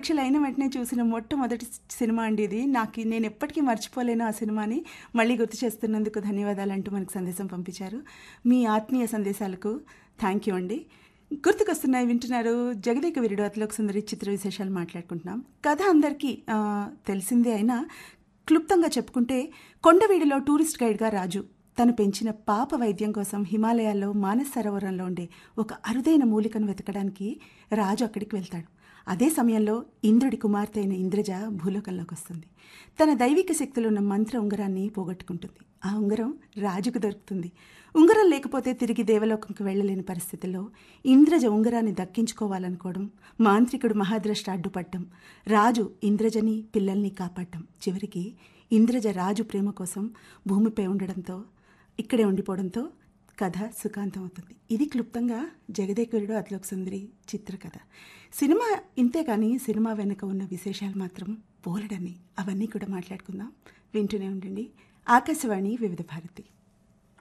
పరీక్షలు అయిన వెంటనే చూసిన మొట్టమొదటి సినిమా అండి ఇది నాకు నేను ఎప్పటికీ మర్చిపోలేను ఆ సినిమాని మళ్ళీ గుర్తు చేస్తున్నందుకు ధన్యవాదాలు అంటూ మనకు సందేశం పంపించారు మీ ఆత్మీయ సందేశాలకు థ్యాంక్ యూ అండి గుర్తుకొస్తున్నాయి వింటున్నారు జగదేక వీరుడు అతిలోక సుందరి చిత్ర విశేషాలు మాట్లాడుకుంటున్నాం కథ అందరికీ ఆ, తెలిసిందే అయినా క్లుప్తంగా చెప్పుకుంటే కొండవీడిలో టూరిస్ట్ గైడ్గా రాజు తను పెంచిన పాప వైద్యం కోసం హిమాలయాల్లో మానస్ సరోవరంలో ఉండే ఒక అరుదైన మూలికను వెతకడానికి రాజు అక్కడికి వెళ్తాడు అదే సమయంలో ఇంద్రుడి కుమార్తె అయిన ఇంద్రజ భూలోకంలోకి వస్తుంది తన దైవిక శక్తులున్న మంత్ర ఉంగరాన్ని పోగొట్టుకుంటుంది ఆ ఉంగరం రాజుకు దొరుకుతుంది ఉంగరం లేకపోతే తిరిగి దేవలోకంకి వెళ్ళలేని పరిస్థితుల్లో ఇంద్రజ ఉంగరాన్ని దక్కించుకోవాలనుకోవడం మాంత్రికుడు మహాద్రష్ట అడ్డుపట్టడం రాజు ఇంద్రజని పిల్లల్ని కాపాడటం చివరికి ఇంద్రజ రాజు ప్రేమ కోసం భూమిపై ఉండడంతో ఇక్కడే ఉండిపోవడంతో కథ సుఖాంతం అవుతుంది ఇది క్లుప్తంగా జగదేకురుడు అతిలోక సుందరి చిత్రకథ సినిమా ఇంతే కానీ సినిమా వెనుక ఉన్న విశేషాలు మాత్రం పోలడని అవన్నీ కూడా మాట్లాడుకుందాం వింటూనే ఉండండి ఆకాశవాణి వివిధ భారతి